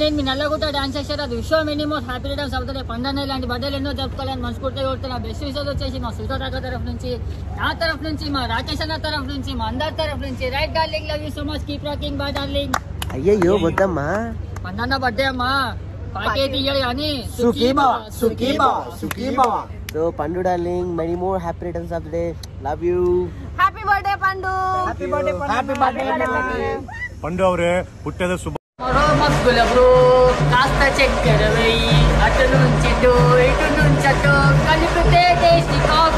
నేను మీ నల్లగుట్ట డాన్స్ చేశారు అది విశ్వ మినిమో హ్యాపీ రిటర్న్స్ అవుతుంది పండుగ ఇలాంటి బర్త్డేలు ఎన్నో జరుపుకోవాలని మనస్ఫూర్తిగా కోరుతున్నా బెస్ట్ విషయాలు వచ్చేసి మా సుల్తాన్ తరఫు నుంచి నా తరఫు నుంచి మా రాకేష్ అన్న తరఫు నుంచి మా అందరి తరఫు నుంచి right darling love you so much keep rocking bye darling అయ్యయ్యో వద్దమ్మా పండన్న బర్త్డే అమ్మా పాకే తీయాలి కానీ సుఖీభవ సుఖీభవ సుఖీభవ so Pandu darling many more happy returns of the day love you happy birthday Pandu happy birthday happy birthday Pandu ಅವರೇ ಹುಟ್ಟದ ಶುಭ మరో మస్కుల బ్రో కాస్త చక్కెర వెయ్యి అటు నుంచి ఇటు ఇటు నుంచి అటు కలిపితే టేస్టీ కాఫీ